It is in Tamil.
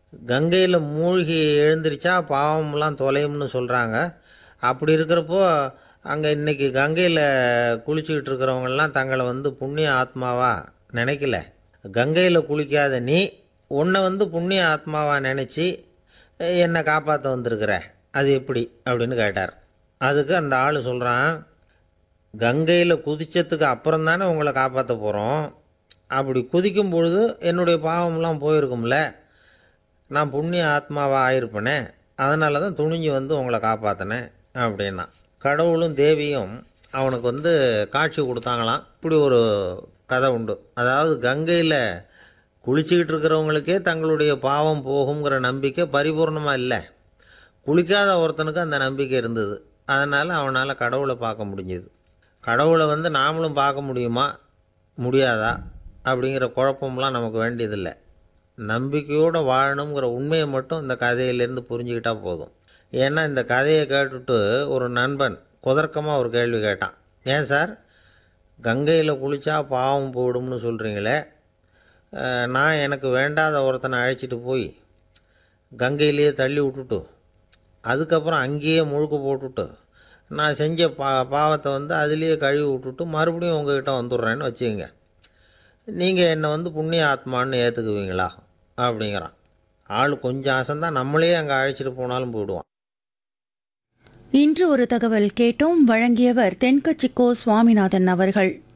கங்கையில் மூழ்கி எழுந்திரிச்சா பாவம்லாம் தொலையும்னு சொல்கிறாங்க அப்படி இருக்கிறப்போ அங்கே இன்னைக்கு கங்கையில் குளிச்சுக்கிட்டு இருக்கிறவங்கெல்லாம் தங்களை வந்து புண்ணிய ஆத்மாவா நினைக்கல கங்கையில் குளிக்காத நீ உன்னை வந்து புண்ணிய ஆத்மாவா நினச்சி என்னை காப்பாற்ற வந்திருக்கிற அது எப்படி அப்படின்னு கேட்டார் அதுக்கு அந்த ஆள் சொல்கிறான் கங்கையில் குதிச்சதுக்கு அப்புறம் தானே உங்களை காப்பாற்ற போகிறோம் அப்படி குதிக்கும் பொழுது என்னுடைய பாவம்லாம் போயிருக்கும்ல நான் புண்ணிய ஆத்மாவாக ஆயிருப்பேனே அதனால தான் துணிஞ்சு வந்து உங்களை காப்பாற்றினேன் அப்படின்னா கடவுளும் தேவியும் அவனுக்கு வந்து காட்சி கொடுத்தாங்களாம் இப்படி ஒரு கதை உண்டு அதாவது கங்கையில் குளிச்சுக்கிட்டு இருக்கிறவங்களுக்கே தங்களுடைய பாவம் போகுங்கிற நம்பிக்கை பரிபூர்ணமாக இல்லை குளிக்காத ஒருத்தனுக்கு அந்த நம்பிக்கை இருந்தது அதனால் அவனால் கடவுளை பார்க்க முடிஞ்சது கடவுளை வந்து நாமளும் பார்க்க முடியுமா முடியாதா அப்படிங்கிற குழப்பம்லாம் நமக்கு வேண்டியதில்லை நம்பிக்கையோடு வாழணுங்கிற உண்மையை மட்டும் இந்த கதையிலேருந்து புரிஞ்சுக்கிட்டா போதும் ஏன்னா இந்த கதையை கேட்டுட்டு ஒரு நண்பன் குதர்க்கமாக ஒரு கேள்வி கேட்டான் ஏன் சார் கங்கையில் குளித்தா பாவம் போயிடும்னு சொல்கிறீங்களே அஹ், நான் எனக்கு வேண்டாத ஒருத்தனை அழைச்சிட்டு போய் கங்கையிலேயே தள்ளி விட்டுட்டு அதுக்கப்புறம் அங்கேயே முழுக்க போட்டுட்டு நான் செஞ்ச பா பாவத்தை வந்து அதுலேயே கழுவி விட்டுட்டு மறுபடியும் உங்ககிட்ட வந்துடுறேன்னு வச்சுக்கோங்க நீங்கள் என்னை வந்து புண்ணிய ஆத்மான்னு ஏற்றுக்குவீங்களா அப்படிங்கிறான் ஆள் கொஞ்சம் அசந்தான் நம்மளே அங்கே அழைச்சிட்டு போனாலும் போயிடுவான் இன்று ஒரு தகவல் கேட்டோம் வழங்கியவர் தென்கட்சிக்கோ சுவாமிநாதன் அவர்கள்